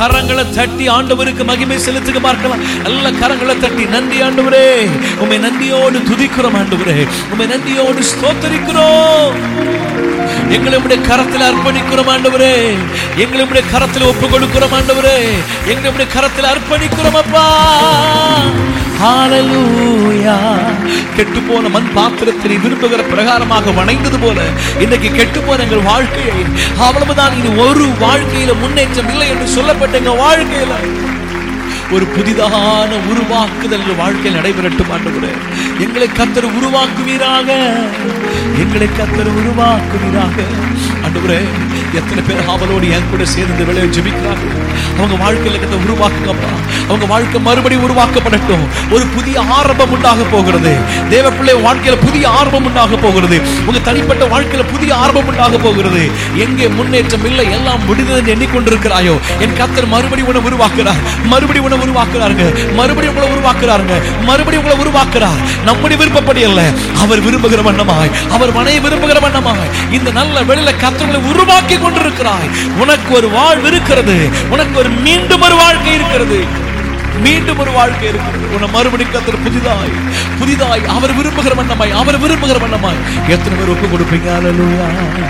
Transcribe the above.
கரங்களை தட்டி ஆண்டவருக்கு மகிமை செலுத்துக பார்க்கலாம் நல்ல கரங்களை தட்டி நன்றி ஆண்டவரே உம்மை நன்றியோடு துதிக்கிறோம் ஆண்டவரே உம்மை நன்றியோடு ஸ்தோத்தரிக்கிறோம் எங்களை உடைய கரத்தில் அர்ப்பணிக்கிறோம் ஆண்டவரே எங்களை உடைய கரத்தில் ஒப்பு கொடுக்கிறோம் ஆண்டவரே எங்களை உடைய கரத்தில் அர்ப்பணிக்கிறோம் அப்பா ஹalleluya கெட்டு போன மண் பாத்திரத்தை நீ விரும்புகிற பிரகாரமாக வணைந்தது போல இன்னைக்கு கெட்டு போன எங்கள் வாழ்க்கையை அவ்வளவுதான் இது ஒரு வாழ்க்கையில முன்னேற்றம் இல்லை என்று சொல்லப்பட்ட எங்க வாழ்க்கையில ஒரு புதிதான உருவாக்குதல் எங்கள் வாழ்க்கையில் நடைபெறட்டும் ஆண்டவரே எங்களை கத்தர் உருவாக்குவீராக எங்களை கத்தர் உருவாக்குவீராக ஆண்டவரே எத்தனை பேர் ஆவலோடு என் கூட சேர்ந்து விளைய ஜெபிக்கிறார்கள் அவங்க வாழ்க்கையில கத்த உருவாக்குங்கப்பா அவங்க வாழ்க்கை மறுபடியும் உருவாக்கப்படட்டும் ஒரு புதிய ஆரம்பம் உண்டாக போகிறது தேவ பிள்ளை வாழ்க்கையில புதிய ஆரம்பம் உண்டாக போகிறது உங்க தனிப்பட்ட வாழ்க்கையில புதிய ஆரம்பம் உண்டாக போகிறது எங்கே முன்னேற்றம் இல்லை எல்லாம் முடிந்தது என்று எண்ணிக்கொண்டிருக்கிறாயோ என் கத்தர் மறுபடியும் உன்னை உருவாக்குறார் மறுபடியும் உன்னை உருவாக்குறாருங்க மறுபடியும் உங்களை உருவாக்குறாருங்க மறுபடியும் உங்களை உருவாக்குறார் நம்முடைய விருப்பப்படி அல்ல அவர் விரும்புகிற வண்ணமாய் அவர் மனையை விரும்புகிற வண்ணமாய் இந்த நல்ல வெளியில கத்தர்களை உருவாக்கி கொண்டிருக்கிறாய் உனக்கு ஒரு வாழ்வு இருக்கிறது உனக்கு ஒரு மீண்டும் ஒரு வாழ்க்கை இருக்கிறது மீண்டும் ஒரு வாழ்க்கை இருக்கிறது உன்னை மறுபடியும் கத்தர் புதிதாய் புதிதாய் அவர் விரும்புகிற வண்ணமாய் அவர் விரும்புகிற வண்ணமாய் எத்தனை பேர் ஒப்பு கொடுப்பீங்க அல்லேலூயா